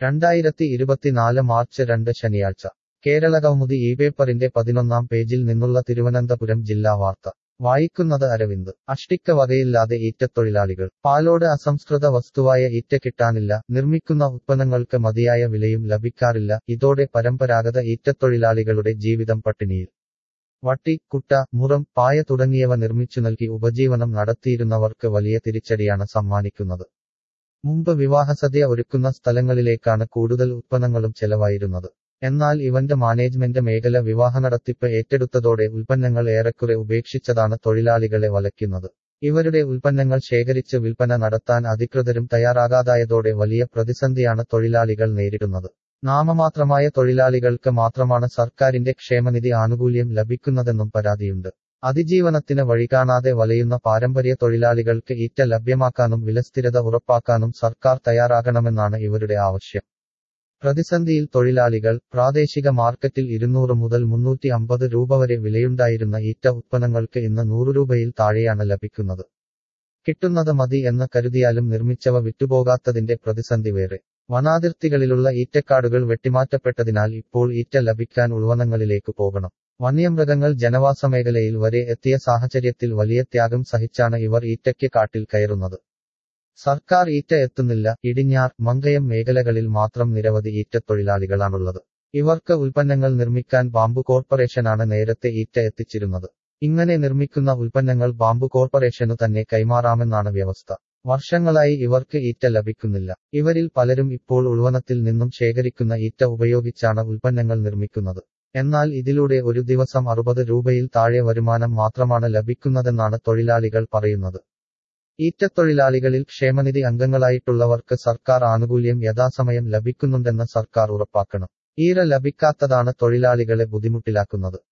രണ്ടായിരത്തി ഇരുപത്തിനാല് മാർച്ച് രണ്ട് ശനിയാഴ്ച കേരള കൗമുദി ഈ പേപ്പറിന്റെ പതിനൊന്നാം പേജിൽ നിന്നുള്ള തിരുവനന്തപുരം ജില്ലാ വാർത്ത വായിക്കുന്നത് അരവിന്ദ് അഷ്ടിക്ക വകയില്ലാതെ ഈറ്റത്തൊഴിലാളികൾ പാലോട് അസംസ്കൃത വസ്തുവായ ഈറ്റ കിട്ടാനില്ല നിർമ്മിക്കുന്ന ഉത്പന്നങ്ങൾക്ക് മതിയായ വിലയും ലഭിക്കാറില്ല ഇതോടെ പരമ്പരാഗത ഈറ്റത്തൊഴിലാളികളുടെ ജീവിതം പട്ടിണിയിൽ വട്ടി കുട്ട മുറം പായ തുടങ്ങിയവ നിർമ്മിച്ചു നൽകി ഉപജീവനം നടത്തിയിരുന്നവർക്ക് വലിയ തിരിച്ചടിയാണ് സമ്മാനിക്കുന്നത് മുമ്പ് വിവാഹസദ്യ ഒരുക്കുന്ന സ്ഥലങ്ങളിലേക്കാണ് കൂടുതൽ ഉത്പന്നങ്ങളും ചെലവായിരുന്നത് എന്നാൽ ഇവന്റ് മാനേജ്മെന്റ് മേഖല വിവാഹ നടത്തിപ്പ് ഏറ്റെടുത്തതോടെ ഉൽപ്പന്നങ്ങൾ ഏറെക്കുറെ ഉപേക്ഷിച്ചതാണ് തൊഴിലാളികളെ വലയ്ക്കുന്നത് ഇവരുടെ ഉൽപ്പന്നങ്ങൾ ശേഖരിച്ച് വിൽപ്പന നടത്താൻ അധികൃതരും തയ്യാറാകാതായതോടെ വലിയ പ്രതിസന്ധിയാണ് തൊഴിലാളികൾ നേരിടുന്നത് നാമമാത്രമായ തൊഴിലാളികൾക്ക് മാത്രമാണ് സർക്കാരിന്റെ ക്ഷേമനിധി ആനുകൂല്യം ലഭിക്കുന്നതെന്നും പരാതിയുണ്ട് അതിജീവനത്തിന് വഴികാണാതെ വലയുന്ന പാരമ്പര്യ തൊഴിലാളികൾക്ക് ഈറ്റ ലഭ്യമാക്കാനും വിലസ്ഥിരത ഉറപ്പാക്കാനും സർക്കാർ തയ്യാറാകണമെന്നാണ് ഇവരുടെ ആവശ്യം പ്രതിസന്ധിയിൽ തൊഴിലാളികൾ പ്രാദേശിക മാർക്കറ്റിൽ ഇരുന്നൂറ് മുതൽ മുന്നൂറ്റി അമ്പത് രൂപ വരെ വിലയുണ്ടായിരുന്ന ഈറ്റ ഉത്പന്നങ്ങൾക്ക് ഇന്ന് നൂറ് രൂപയിൽ താഴെയാണ് ലഭിക്കുന്നത് കിട്ടുന്നത് മതി എന്ന് കരുതിയാലും നിർമ്മിച്ചവ വിറ്റുപോകാത്തതിന്റെ പ്രതിസന്ധി വേറെ വനാതിർത്തികളിലുള്ള ഈറ്റക്കാടുകൾ വെട്ടിമാറ്റപ്പെട്ടതിനാൽ ഇപ്പോൾ ഈറ്റ ലഭിക്കാൻ ഉൾവനങ്ങളിലേക്ക് പോകണം വന്യമൃഗങ്ങൾ ജനവാസ മേഖലയിൽ വരെ എത്തിയ സാഹചര്യത്തിൽ വലിയ ത്യാഗം സഹിച്ചാണ് ഇവർ ഈറ്റയ്ക്ക് കാട്ടിൽ കയറുന്നത് സർക്കാർ ഈറ്റ എത്തുന്നില്ല ഇടിഞ്ഞാർ മങ്കയം മേഖലകളിൽ മാത്രം നിരവധി ഈറ്റത്തൊഴിലാളികളാണുള്ളത് ഇവർക്ക് ഉൽപ്പന്നങ്ങൾ നിർമ്മിക്കാൻ ബാംബു കോർപ്പറേഷനാണ് നേരത്തെ ഈറ്റ എത്തിച്ചിരുന്നത് ഇങ്ങനെ നിർമ്മിക്കുന്ന ഉൽപ്പന്നങ്ങൾ ബാംബു കോർപ്പറേഷനു തന്നെ കൈമാറാമെന്നാണ് വ്യവസ്ഥ വർഷങ്ങളായി ഇവർക്ക് ഈറ്റ ലഭിക്കുന്നില്ല ഇവരിൽ പലരും ഇപ്പോൾ ഉൾവനത്തിൽ നിന്നും ശേഖരിക്കുന്ന ഈറ്റ ഉപയോഗിച്ചാണ് ഉൽപ്പന്നങ്ങൾ നിർമ്മിക്കുന്നത് എന്നാൽ ഇതിലൂടെ ഒരു ദിവസം അറുപത് രൂപയിൽ താഴെ വരുമാനം മാത്രമാണ് ലഭിക്കുന്നതെന്നാണ് തൊഴിലാളികൾ പറയുന്നത് ഈറ്റത്തൊഴിലാളികളിൽ ക്ഷേമനിധി അംഗങ്ങളായിട്ടുള്ളവർക്ക് സർക്കാർ ആനുകൂല്യം യഥാസമയം ലഭിക്കുന്നുണ്ടെന്ന് സർക്കാർ ഉറപ്പാക്കണം ഈറ ലഭിക്കാത്തതാണ് തൊഴിലാളികളെ ബുദ്ധിമുട്ടിലാക്കുന്നത്